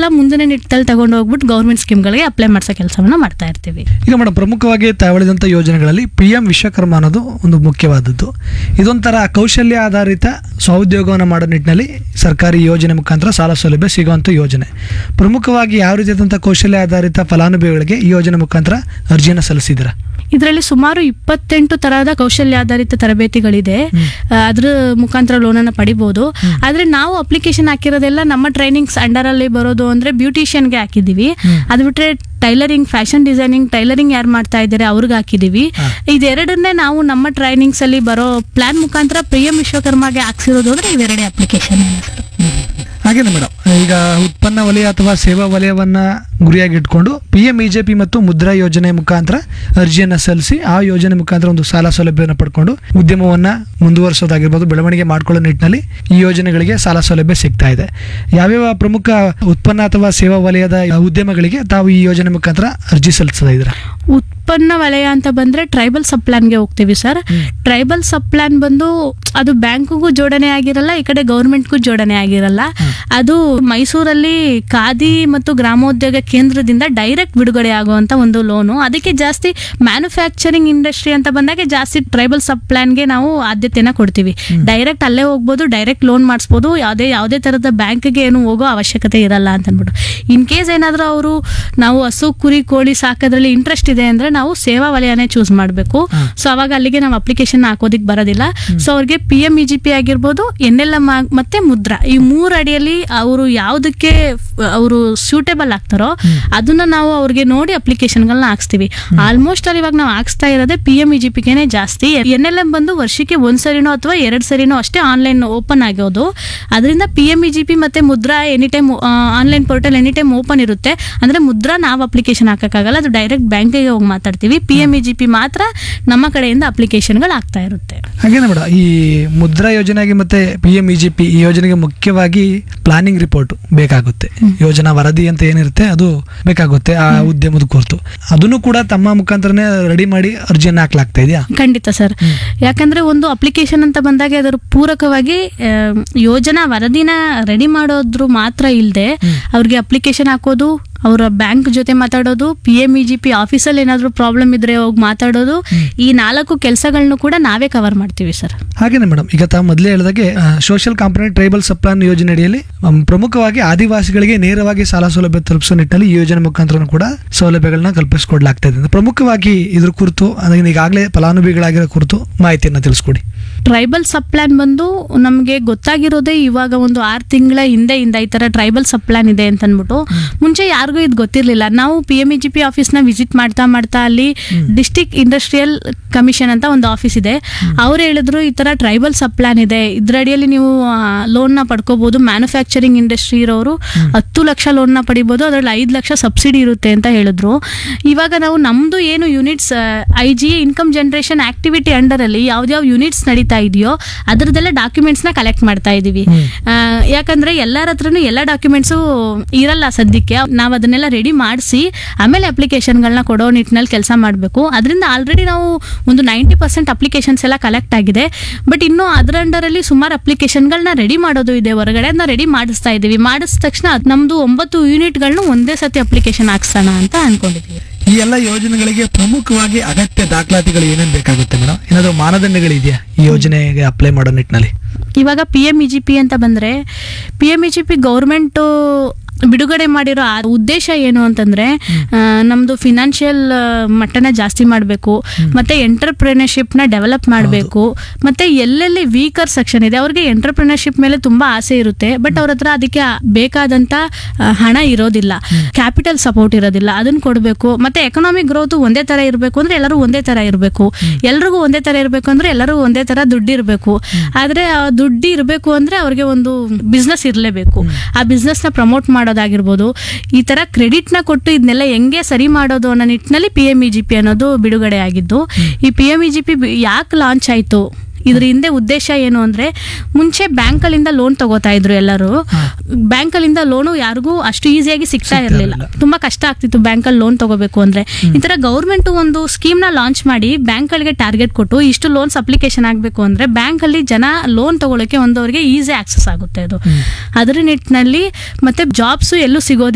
ಮುಂದಿನ ನಿಟ್ಟಲ್ಲಿ ತಗೊಂಡು ಹೋಗ್ಬಿಟ್ಟು ಗೌರ್ಮೆಂಟ್ ಸ್ಕೀಮ್ಗಳಿಗೆ ಅಪ್ಲೈ ಮಾಡಿಸೋ ಕೆಲಸವನ್ನ ಮಾಡ್ತಾ ಇರ್ತೀವಿ ಈಗ ಮೇಡಮ್ ಪ್ರಮುಖವಾಗಿ ತಾವಳಿದಂಥ ಯೋಜನೆಗಳಲ್ಲಿ ಪಿ ಎಂ ವಿಶ್ವಕರ್ಮ ಅನ್ನೋದು ಒಂದು ಮುಖ್ಯವಾದದ್ದು ಇದೊಂಥರ ಕೌಶಲ್ಯ ಆಧಾರಿತ ಸ್ವಉದ್ಯೋಗವನ್ನು ಮಾಡೋ ನಿಟ್ಟಿನಲ್ಲಿ ಸರ್ಕಾರಿ ಯೋಜನೆ ಮುಖಾಂತರ ಸಾಲ ಸೌಲಭ್ಯ ಸಿಗುವಂಥ ಯೋಜನೆ ಪ್ರಮುಖವಾಗಿ ಯಾವ ರೀತಿಯಾದಂಥ ಕೌಶಲ್ಯ ಆಧಾರಿತ ಫಲಾನುಭವಿಗಳಿಗೆ ಈ ಯೋಜನೆ ಮುಖಾಂತರ ಅರ್ಜಿಯನ್ನು ಸಲ್ಲಿಸಿದ್ದೀರಾ ಇದರಲ್ಲಿ ಸುಮಾರು ಇಪ್ಪತ್ತೆಂಟು ತರಹದ ಕೌಶಲ್ಯಾಧಾರಿತ ತರಬೇತಿಗಳಿದೆ ಆ, ಅದ್ರ ಮುಖಾಂತರ ಲೋನನ್ನು ಪಡಿಬೋದು ಆದ್ರೆ ನಾವು ಅಪ್ಲಿಕೇಶನ್ ಹಾಕಿರೋದೆಲ್ಲ ನಮ್ಮ ಟ್ರೈನಿಂಗ್ಸ್ ಅಂಡರ್ ಅಲ್ಲಿ ಬರೋದು ಅಂದ್ರೆ ಬ್ಯೂಟಿಷಿಯನ್ಗೆ ಹಾಕಿದೀವಿ ಅದು ಬಿಟ್ರೆ ಟೈಲರಿಂಗ್ ಫ್ಯಾಷನ್ ಡಿಸೈನಿಂಗ್ ಟೈಲರಿಂಗ್ ಯಾರು ಮಾಡ್ತಾ ಇದ್ದಾರೆ ಅವ್ರಿಗೆ ಹಾಕಿದೀವಿ ಇದೆರಡನ್ನೇ ನಾವು ನಮ್ಮ ಟ್ರೈನಿಂಗ್ಸ್ ಅಲ್ಲಿ ಬರೋ ಪ್ಲಾನ್ ಮುಖಾಂತರ ಪಿ ಎಂ ವಿಶ್ವಕರ್ಮಗೆ ಹಾಕ್ಸಿರೋದು ಅಂದ್ರೆ ಇವೆರಡೇ ಅಪ್ಲಿಕೇಶನ್ ಸರ್ ಹಾಗೇನೆ ಮೇಡಮ್ ಈಗ ಉತ್ಪನ್ನ ವಲಯ ಅಥವಾ ಸೇವಾ ವಲಯವನ್ನ ಗುರಿಯಾಗಿ ಇಟ್ಕೊಂಡು ಪಿ ಎಂ ಇ ಮತ್ತು ಮುದ್ರಾ ಯೋಜನೆ ಮುಖಾಂತರ ಅರ್ಜಿಯನ್ನು ಸಲ್ಲಿಸಿ ಆ ಯೋಜನೆ ಮುಖಾಂತರ ಒಂದು ಸಾಲ ಸೌಲಭ್ಯವನ್ನು ಪಡ್ಕೊಂಡು ಉದ್ಯಮವನ್ನ ಮುಂದುವರಿಸೋದಾಗಿರ್ಬೋದು ಬೆಳವಣಿಗೆ ಮಾಡ್ಕೊಳ್ಳೋ ನಿಟ್ಟಿನಲ್ಲಿ ಈ ಯೋಜನೆಗಳಿಗೆ ಸಾಲ ಸೌಲಭ್ಯ ಸಿಗ್ತಾ ಇದೆ ಯಾವ್ಯಾವ ಪ್ರಮುಖ ಉತ್ಪನ್ನ ಅಥವಾ ಸೇವಾ ವಲಯದ ಉದ್ಯಮಗಳಿಗೆ ತಾವು ಈ ಯೋಜನೆ ಮುಖಾಂತರ ಅರ್ಜಿ ಸಲ್ಲಿಸ್ತಾ ಇದ್ದೀರಾ ಉತ್ಪನ್ನ ವಲಯ ಅಂತ ಬಂದ್ರೆ ಟ್ರೈಬಲ್ ಸಬ್ಪ್ಲಾನ್ಗೆ ಹೋಗ್ತೀವಿ ಸರ್ ಟ್ರೈಬಲ್ ಸಬ್ಪ್ಲಾನ್ ಬಂದು ಅದು ಬ್ಯಾಂಕ್ಗೂ ಜೋಡಣೆ ಆಗಿರಲ್ಲ ಈ ಕಡೆ ಗೌರ್ಮೆಂಟ್ಗೂ ಜೋಡಣೆ ಆಗಿರಲ್ಲ ಅದು ಮೈಸೂರಲ್ಲಿ ಖಾದಿ ಮತ್ತು ಗ್ರಾಮೋದ್ಯೋಗ ಕೇಂದ್ರದಿಂದ ಡೈರೆಕ್ಟ್ ಬಿಡುಗಡೆ ಆಗುವಂತ ಒಂದು ಲೋನು ಅದಕ್ಕೆ ಜಾಸ್ತಿ ಮ್ಯಾನುಫ್ಯಾಕ್ಚರಿಂಗ್ ಇಂಡಸ್ಟ್ರಿ ಅಂತ ಬಂದಾಗ ಜಾಸ್ತಿ ಟ್ರೈಬಲ್ ಸಬ್ ಪ್ಲಾನ್ಗೆ ನಾವು ಆದ್ಯತೆನ ಕೊಡ್ತೀವಿ ಡೈರೆಕ್ಟ್ ಅಲ್ಲೇ ಹೋಗ್ಬೋದು ಡೈರೆಕ್ಟ್ ಲೋನ್ ಮಾಡಿಸ್ಬೋದು ಯಾವುದೇ ಯಾವುದೇ ತರದ ಬ್ಯಾಂಕ್ಗೆ ಏನು ಹೋಗೋ ಅವಶ್ಯಕತೆ ಇರಲ್ಲ ಅಂತ ಅಂದ್ಬಿಟ್ಟು ಇನ್ ಕೇಸ್ ಏನಾದರೂ ಅವರು ನಾವು ಹಸು ಕುರಿ ಕೋಳಿ ಸಾಕೋದ್ರಲ್ಲಿ ಇಂಟ್ರೆಸ್ಟ್ ಇದೆ ಅಂದ್ರೆ ನಾವು ಸೇವಾ ವಲಯನೇ ಚೂಸ್ ಮಾಡಬೇಕು ಸೊ ಅವಾಗ ಅಲ್ಲಿಗೆ ನಾವು ಅಪ್ಲಿಕೇಶನ್ ಹಾಕೋದಿಕ್ ಬರೋದಿಲ್ಲ ಸೊ ಅವ್ರಿಗೆ P M E G P ಆಗಿರ್ಬೋದು ಎನ್ ಎಲ್ ಎಂ ಮತ್ತೆ ಮುದ್ರಾ ಈ ಮೂರು ಅಡಿಯಲ್ಲಿ ಅವರು ಯಾವುದಕ್ಕೆ ಅವರು ಸೂಟೇಬಲ್ ಆಗ್ತಾರೋ ಅದನ್ನ ನಾವು ಅವ್ರಿಗೆ ನೋಡಿ ಅಪ್ಲಿಕೇಶನ್ಗಳನ್ನ ಹಾಕ್ಸ್ತೀವಿ ಆಲ್ಮೋಸ್ಟ್ ಅಲ್ಲಿ ಇವಾಗ ನಾವು ಹಾಕ್ಸ್ತಾ ಇರೋದೇ ಪಿ ಎಂ ಇ ಜಿ ಪಿಗೆನೆ ಜಾಸ್ತಿ ಎನ್ ಎಲ್ ಎಂ ಬಂದು ವರ್ಷಕ್ಕೆ ಒಂದ್ ಸರಿನೋ ಅಥವಾ ಎರಡ್ ಸರಿನೋ ಅಷ್ಟೇ ಆನ್ಲೈನ್ ಓಪನ್ ಆಗೋದು ಅದರಿಂದ P M E G P ಮತ್ತೆ Mudra any time online portal any time open ಇರುತ್ತೆ ಅಂದ್ರೆ ಮುದ್ರಾ ನಾವು ಅಪ್ಲಿಕೇಶನ್ ಹಾಕಕ್ಕಾಗಲ್ಲ ಅದು ಡೈರೆಕ್ಟ್ ಬ್ಯಾಂಕಿಗೆ ಹೋಗಿ ಮಾತಾಡ್ತೀವಿ P M E G P ಮಾತ್ರ ನಮ್ಮ ಕಡೆಯಿಂದ ಅಪ್ಲಿಕೇಶನ್ಗಳು ಆಗ್ತಾ ಇರುತ್ತೆ ಹಾಗೇನೆ ಮೇಡಮ್ ಈ ಮುದ್ರಾ ಯೋಜನೆಗೆ ಮತ್ತೆ P M E G P ಈ ಯೋಜನೆಗೆ ಮುಖ್ಯವಾಗಿ ಪ್ಲಾನಿಂಗ್ ರಿಪೋರ್ಟ್ ಬೇಕಾಗುತ್ತೆ ಯೋಜನಾ ವರದಿ ಅಂತ ಏನಿರುತ್ತೆ ಅದು ಬೇಕಾಗುತ್ತೆ ಆ ಉದ್ಯಮದ ಕುರಿತು ಅದನ್ನು ಕೂಡ ತಮ್ಮ ಮುಖಾಂತರನೇ ರೆಡಿ ಮಾಡಿ ಅರ್ಜಿಯನ್ನು ಹಾಕ್ಲಾಗ್ತಾ ಇದೆಯಾ ಖಂಡಿತ ಸರ್ ಯಾಕಂದ್ರೆ ಒಂದು ಅಪ್ಲಿಕೇಶನ್ ಅಂತ ಬಂದಾಗ ಅದರ ಪೂರಕವಾಗಿ ಆ, ಯೋಜನಾ ವರದಿನ ರೆಡಿ ಮಾಡೋದ್ರ ಮಾತ್ರ ಇಲ್ಲದೆ ಅವ್ರಿಗೆ ಅಪ್ಲಿಕೇಶನ್ ಹಾಕೋದು ಅವರ ಬ್ಯಾಂಕ್ ಜೊತೆ ಮಾತಾಡೋದು P M E G P ಆಫೀಸಲ್ಲಿ ಏನಾದರೂ ಪ್ರಾಬ್ಲಮ್ ಇದ್ರೆ ಹೋಗಿ ಮಾತಾಡೋದು ಈ ನಾಲ್ಕು ಕೆಲಸಗಳನ್ನು ಕೂಡ ನಾವೇ ಕವರ್ ಮಾಡ್ತೀವಿ ಸರ್ ಹಾಗೇನೆ ಮೇಡಮ್ ಈಗ ತಾವು ಮೊದಲೇ ಹೇಳಿದಾಗೆ ಸೋಷಿಯಲ್ ಕಾಂಪೊನೆಂಟ್ ಟ್ರೈಬಲ್ ಸಪ್ಲಾನ್ ಯೋಜನೆ ಅಡಿಯಲ್ಲಿ ಅಮ್, ಪ್ರಮುಖವಾಗಿ ಆದಿವಾಸಿಗಳಿಗೆ ನೇರವಾಗಿ ಸಾಲ ಸೌಲಭ್ಯ ತಲುಪಿಸೋ ನಿಟ್ಟಿನಲ್ಲಿ ಈ ಯೋಜನೆ ಮುಖಾಂತರ ಕೂಡ ಸೌಲಭ್ಯಗಳನ್ನ ಕಲ್ಪಿಸಿಕೊಡ್ಲಾಗ್ತಾ ಇದೆ ಪ್ರಮುಖವಾಗಿ ಇದ್ರ ಕುರಿತು ಅದನ್ನ ಈಗಾಗಲೇ ಫಲಾನುಭವಿಗಳಾಗಿರೋ ಕುರಿತು ಮಾಹಿತಿಯನ್ನ ತಿಳಿಸ್ಕೊಡಿ ಟ್ರೈಬಲ್ ಸಬ್ ಪ್ಲಾನ್ ಬಂದು ನಮಗೆ ಗೊತ್ತಾಗಿರೋದೇ ಇವಾಗ ಒಂದು ಆರು ತಿಂಗಳ ಹಿಂದೆಯಿಂದ ಈ ತರ ಟ್ರೈಬಲ್ ಸಬ್ ಪ್ಲಾನ್ ಇದೆ ಅಂತ ಅಂದ್ಬಿಟ್ಟು ಮುಂಚೆ ಯಾರಿಗೂ ಇದು ಗೊತ್ತಿರಲಿಲ್ಲ ನಾವು P M E G P ಆಫೀಸ್ನ ವಿಸಿಟ್ ಮಾಡ್ತಾ ಮಾಡ್ತಾ ಅಲ್ಲಿ ಡಿಸ್ಟಿಕ್ ಇಂಡಸ್ಟ್ರಿಯಲ್ ಕಮಿಷನ್ ಅಂತ ಒಂದು ಆಫೀಸ್ ಇದೆ ಅವ್ರು ಹೇಳಿದ್ರು ಈ ತರ ಟ್ರೈಬಲ್ ಸಬ್ ಪ್ಲಾನ್ ಇದೆ ಇದ್ರಡಿಯಲ್ಲಿ ನೀವು ಲೋನ್ನ ಪಡ್ಕೋಬಹುದು ಮ್ಯಾನುಫ್ಯಾಕ್ಚರಿಂಗ್ ಇಂಡಸ್ಟ್ರಿ ಇರೋರು ಹತ್ತು ಲಕ್ಷ ಲೋನ್ನ ಪಡಿಬೋದು ಅದರಲ್ಲಿ ಐದು ಲಕ್ಷ ಸಬ್ಸಿಡಿ ಇರುತ್ತೆ ಅಂತ ಹೇಳಿದ್ರು ಇವಾಗ ನಾವು ನಮ್ದು ಏನು units I G income generation activity under ಅಲ್ಲಿ ಯಾವ್ದಾವ್ ಯೂನಿಟ್ಸ್ ನಡೀತಾ ಇದೆಯೋ ಅದ್ರದ್ದೆಲ್ಲ ಡಾಕ್ಯುಮೆಂಟ್ಸ್ ನ ಕಲೆಕ್ಟ್ ಮಾಡ್ತಾ ಇದೀವಿ ಆ, ಯಾಕಂದ್ರೆ ಎಲ್ಲರ ಹತ್ರನು ಎಲ್ಲ ಡಾಕ್ಯುಮೆಂಟ್ಸು ಇರಲ್ಲ ಸದ್ಯಕ್ಕೆ ನಾವು ಅದನ್ನೆಲ್ಲ ರೆಡಿ ಮಾಡಿಸಿ ಆಮೇಲೆ ಅಪ್ಲಿಕೇಶನ್ಗಳನ್ನ ಕೊಡೋ ನಿಟ್ಟಿನಲ್ಲಿ ಕೆಲಸ ಮಾಡಬೇಕು ಅದರಿಂದ ಆಲ್ರೆಡಿ ನಾವು ಒಂದು ನೈಂಟಿ ಪರ್ಸೆಂಟ್ ಅಪ್ಲಿಕೇಶನ್ಸ್ ಎಲ್ಲ ಕಲೆಕ್ಟ್ ಆಗಿದೆ ಬಟ್ ಇನ್ನು ಅದರ ಅಂಡರಲ್ಲಿ ಸುಮಾರು ಅಪ್ಲಿಕೇಶನ್ಗಳನ್ನ ರೆಡಿ ಮಾಡೋದು ಇದೆ ಹೊರಗಡೆ ಅದನ್ನ ರೆಡಿ ಮಾಡಿಸ್ತಾ ಇದೀವಿ ಮಾಡಿದ ತಕ್ಷಣ ಅದ್ ನಮ್ದು ಒಂಬತ್ತು ಯೂನಿಟ್ಗಳನ್ನ ಒಂದೇ ಸತಿ ಅಪ್ಲಿಕೇಶನ್ ಹಾಕ್ಸೋಣ ಅಂತ ಅನ್ಕೊಂಡಿದೀವಿ ಈ ಎಲ್ಲ ಯೋಜನೆಗಳಿಗೆ ಪ್ರಮುಖವಾಗಿ ಅಗತ್ಯ ದಾಖಲಾತಿಗಳು ಏನೇನು ಬೇಕಾಗುತ್ತೆ ಮೇಡಮ್ ಏನಾದರೂ ಮಾನದಂಡಗಳಿದೆಯಾ ಈ ಯೋಜನೆಗೆ ಅಪ್ಲೈ ಮಾಡೋ ನಿಟ್ಟಿನಲ್ಲಿ ಇವಾಗ P M E G P ಅಂತ ಬಂದ್ರೆ P M E G P government ಬಿಡುಗಡೆ ಮಾಡಿರೋ ಆ ಉದ್ದೇಶ ಏನು ಅಂತಂದ್ರೆ ಆ, ನಮ್ದು ಫಿನಾನ್ಷಿಯಲ್ ಮಟ್ಟನ ಜಾಸ್ತಿ ಮಾಡಬೇಕು ಮತ್ತೆ ಎಂಟರ್ಪ್ರಿನರ್ಶಿಪ್ ನ ಡೆವಲಪ್ ಮಾಡಬೇಕು ಮತ್ತೆ ಎಲ್ಲೆಲ್ಲಿ ವೀಕರ್ ಸೆಕ್ಷನ್ ಇದೆ ಅವ್ರಿಗೆ ಎಂಟರ್ಪ್ರಿನರ್ಶಿಪ್ ಮೇಲೆ ತುಂಬಾ ಆಸೆ ಇರುತ್ತೆ ಬಟ್ ಅವ್ರ ಹತ್ರ ಅದಕ್ಕೆ ಬೇಕಾದಂತ ಆ, ಹಣ ಇರೋದಿಲ್ಲ ಕ್ಯಾಪಿಟಲ್ ಸಪೋರ್ಟ್ ಇರೋದಿಲ್ಲ ಅದನ್ನ ಕೊಡಬೇಕು ಮತ್ತೆ ಎಕನಾಮಿಕ್ ಗ್ರೋತ್ ಒಂದೇ ತರ ಇರಬೇಕು ಅಂದ್ರೆ ಎಲ್ಲರೂ ಒಂದೇ ತರ ಇರಬೇಕು ಎಲ್ರಿಗೂ ಒಂದೇ ತರ ಇರಬೇಕು ಅಂದ್ರೆ ಎಲ್ಲರೂ ಒಂದೇ ತರ ದುಡ್ಡು ಇರಬೇಕು ಆದ್ರೆ ಆ ದುಡ್ಡು ಇರಬೇಕು ಅಂದ್ರೆ ಅವ್ರಿಗೆ ಒಂದು ಬಿಸ್ನೆಸ್ ಇರಲೇಬೇಕು ಆ ಬಿಸ್ನೆಸ್ ನ ಪ್ರಮೋಟ್ ಮಾಡೋದಾಗಿರ್ಬೋದು ಈ ತರ ಕ್ರೆಡಿಟ್ ನ ಕೊಟ್ಟು ಇದನ್ನೆಲ್ಲ ಹೆಂಗೆ ಸರಿ ಮಾಡೋದು ಅನ್ನೋ ನಿಟ್ಟಿನಲ್ಲಿ P M E G P ಅನ್ನೋದು ಬಿಡುಗಡೆ ಆಗಿದ್ದು ಈ P M E G P ಯಾಕೆ ಲಾಂಚ್ ಆಯ್ತು ಇದ್ರ ಹಿಂದೆ ಉದ್ದೇಶ ಏನು ಅಂದ್ರೆ ಮುಂಚೆ ಬ್ಯಾಂಕಲ್ಲಿಂದ ಲೋನ್ ತಗೋತಾ ಇದ್ರು ಎಲ್ಲರೂ ಬ್ಯಾಂಕಲ್ಲಿಂದ ಲೋನು ಯಾರಿಗೂ ಅಷ್ಟು ಈಸಿಯಾಗಿ ಸಿಗ್ತಾ ಇರಲಿಲ್ಲ ತುಂಬಾ ಕಷ್ಟ ಆಗ್ತಿತ್ತು ಬ್ಯಾಂಕಲ್ಲಿ ಲೋನ್ ತಗೋಬೇಕು ಅಂದ್ರೆ ಈ ತರ ಗೌರ್ಮೆಂಟ್ ಒಂದು ಸ್ಕೀಮ್ ನ ಲಾಂಚ್ ಮಾಡಿ ಬ್ಯಾಂಕ್ಗಳಿಗೆ ಟಾರ್ಗೆಟ್ ಕೊಟ್ಟು ಇಷ್ಟು ಲೋನ್ಸ್ ಅಪ್ಲಿಕೇಶನ್ ಆಗಬೇಕು ಅಂದ್ರೆ ಬ್ಯಾಂಕ್ ಅಲ್ಲಿ ಜನ ಲೋನ್ ತಗೊಳಕ್ಕೆ ಒಂದವರಿಗೆ ಈಸಿ ಆಕ್ಸೆಸ್ ಆಗುತ್ತೆ ಅದು ಅದರ ನಿಟ್ಟಿನಲ್ಲಿ ಮತ್ತೆ ಜಾಬ್ಸ್ ಎಲ್ಲೂ ಸಿಗೋದಿಲ್ಲ